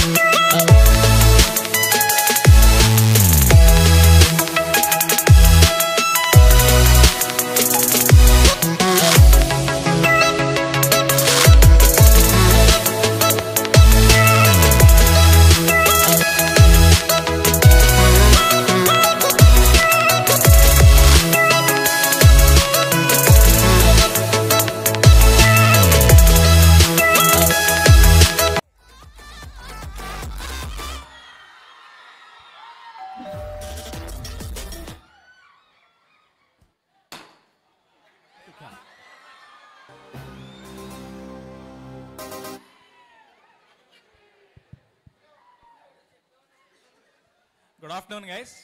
Good afternoon guys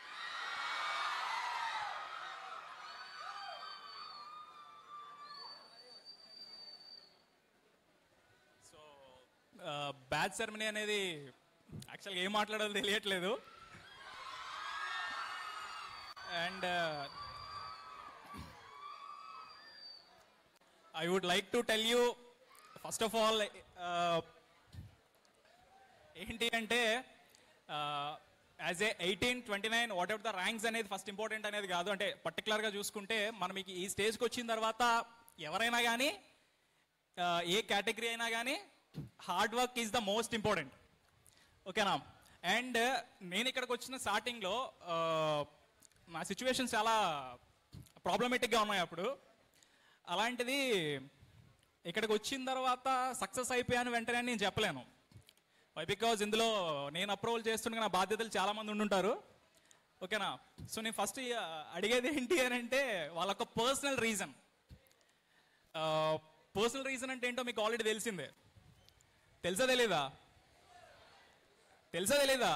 so batch ceremony అనేది యాక్చువల్గా ఏం మాట్లాడాలో తెలియట్లేదు and I would like to tell you first of all ఏంటి అంటే as a eighteen twenty nine whatever the ranks అనేది first important అనేది కాదు అంటే పర్టికులర్గా చూసుకుంటే మనం మీకు ఈ స్టేజ్కి వచ్చిన తర్వాత ఎవరైనా కానీ ఏ కేటగిరీ అయినా కానీ hard work is the most important ఓకేనా అండ్ నేను ఇక్కడికి వచ్చిన స్టార్టింగ్లో నా సిచ్యువేషన్స్ చాలా ప్రాబ్లమేటిక్గా ఉన్నాయి అప్పుడు అలాంటిది ఇక్కడికి వచ్చిన తర్వాత సక్సెస్ అయిపోయాను వెంటనే నేను చెప్పలేను వై బికాజ్ ఇందులో నేను అప్రూవల్ చేస్తుండగా నా బాధ్యతలు చాలా మంది ఉండుంటారు ఓకేనా సో నేను ఫస్ట్ అడిగేది ఏంటి అని అంటే వాళ్ళొక పర్సనల్ రీజన్ పర్సనల్ రీజన్ అంటే ఏంటో మీకు ఆల్రెడీ తెలిసిందే తెలుసా తెలీదా తెలుసా తెలీదా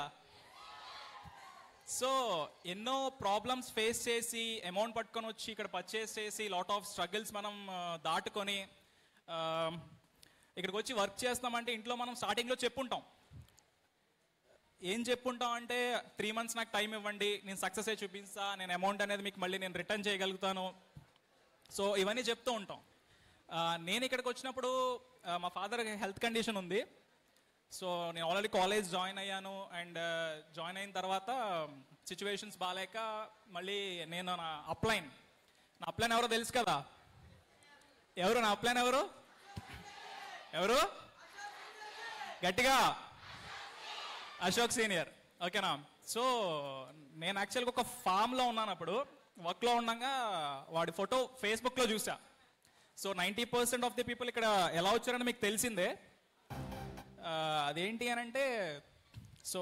సో ఎన్నో ప్రాబ్లమ్స్ ఫేస్ చేసి అమౌంట్ పట్టుకొని వచ్చి ఇక్కడ పర్చేస్ చేసి లాట్ ఆఫ్ స్ట్రగుల్స్ మనం ఆ, దాటుకొని ఆ, ఇక్కడికి వచ్చి వర్క్ చేస్తామంటే ఇంట్లో మనం స్టార్టింగ్లో చెప్పుంటాం ఏం చెప్పుంటాం అంటే త్రీ మంత్స్ నాకు టైం ఇవ్వండి నేను సక్సెస్ అయ్యి చూపిస్తా నేను అమౌంట్ అనేది మీకు మళ్ళీ నేను రిటర్న్ చేయగలుగుతాను సో ఇవన్నీ చెప్తూ ఉంటాం ఆ, నేను ఇక్కడికి వచ్చినప్పుడు ఆ, మా ఫాదర్ హెల్త్ కండిషన్ ఉంది సో నేను ఆల్రెడీ కాలేజ్ జాయిన్ అయ్యాను అండ్ జాయిన్ అయిన తర్వాత సిచ్యువేషన్స్ బాగాలేక మళ్ళీ నేను నా అప్లైన్ నా అప్లైన్ ఎవరో తెలుసు కదా ఎవరు నా అప్లైన్ ఎవరు ఎవరు గట్టిగా అశోక్ సీనియర్ ఓకేనా సో నేను యాక్చువల్గా ఒక ఫామ్లో ఉన్నాను అప్పుడు వర్క్లో ఉండగా వాడి ఫోటో ఫేస్బుక్లో చూసా so ninety percent of the people ఇక్కడ ఎలా వచ్చారని మీకు తెలిసిందే ఆ, అదేంటి అని అంటే సో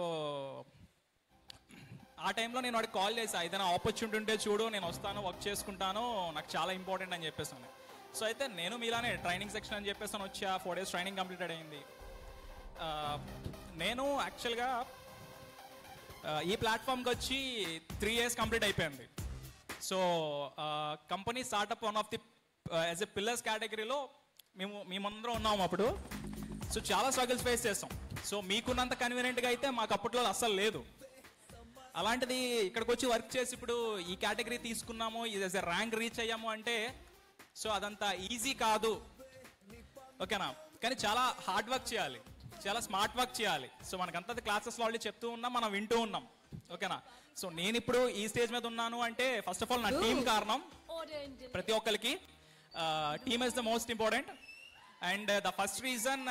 ఆ టైంలో నేను వాడికి కాల్ చేసా ఏదైనా ఆపర్చునిటీ ఉంటే చూడు నేను వస్తాను వర్క్ చేసుకుంటాను నాకు చాలా ఇంపార్టెంట్ అని చెప్పేసాను సో అయితే నేను మీలానే ట్రైనింగ్ సెక్షన్ అని చెప్పేసాను వచ్చా ఫోర్ డేస్ ట్రైనింగ్ కంప్లీటెడ్ అయింది ఆ, నేను యాక్చువల్గా ఆ, ఈ ప్లాట్ఫామ్కి వచ్చి త్రీ ఇయర్స్ కంప్లీట్ అయిపోయింది so company startup one of the as a pillars కేటగిరీలో మేము మేమందరం ఉన్నాము అప్పుడు సో చాలా స్ట్రగుల్స్ ఫేస్ చేస్తాం సో మీకున్నంత కన్వీనియంట్గా అయితే మాకు అప్పట్లో అస్సలు లేదు అలాంటిది ఇక్కడికి వచ్చి వర్క్ చేసి ఇప్పుడు ఈ కేటగిరీ తీసుకున్నాము ఇది యాజ్ ఎ ర్యాంక్ రీచ్ అయ్యాము అంటే సో అదంతా ఈజీ కాదు ఓకేనా కానీ చాలా హార్డ్ వర్క్ చేయాలి చాలా స్మార్ట్ వర్క్ చేయాలి సో మనకంతా క్లాసెస్ ఆల్రెడీ చెప్తూ ఉన్నాం మనం వింటూ ఉన్నాం ఓకేనా సో నేను ఇప్పుడు ఈ స్టేజ్ మీద ఉన్నాను అంటే ఫస్ట్ ఆఫ్ ఆల్ నా టీం కారణం Order in delivery. ప్రతి ఒక్కరికి team is the most important and the first reason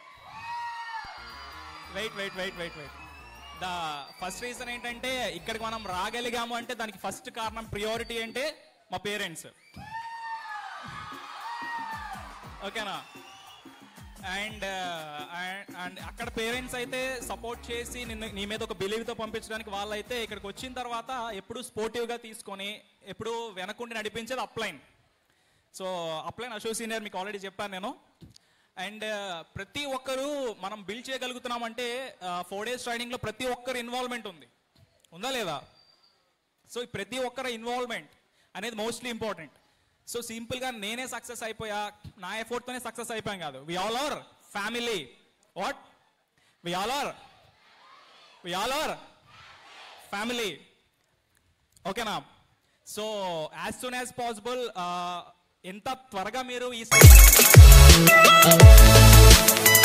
wait wait wait wait wait the first reason ఏంటంటే ఇక్కడికి మనం రాగలిగాము అంటే దానికి ఫస్ట్ కారణం ప్రియారిటీ అంటే మా పేరెంట్స్ ఓకేనా అండ్ అండ్ అక్కడ పేరెంట్స్ అయితే సపోర్ట్ చేసి నిన్ను నీ మీద ఒక బిలీవ్తో పంపించడానికి వాళ్ళైతే ఇక్కడికి వచ్చిన తర్వాత ఎప్పుడు స్పోర్టివ్గా తీసుకొని ఎప్పుడు వెనకుండి నడిపించేది upline so upline Ashok senior మీకు ఆల్రెడీ చెప్పాను నేను అండ్ ప్రతి ఒక్కరూ మనం బిల్డ్ చేయగలుగుతున్నామంటే ఫోర్ డేస్ ట్రైనింగ్లో ప్రతి ఒక్కరు ఇన్వాల్వ్మెంట్ ఉంది ఉందా లేదా సో ఈ ప్రతి ఒక్కరి ఇన్వాల్వ్మెంట్ అనేది మోస్ట్లీ ఇంపార్టెంట్ సో సింపుల్గా నేనే సక్సెస్ అయిపోయా నా ఎఫర్ట్తోనే సక్సెస్ అయిపోయాం కాదు we all are family what we all are we all are family ఓకేనా so as soon as possible ఎంత త్వరగా మీరు ఈ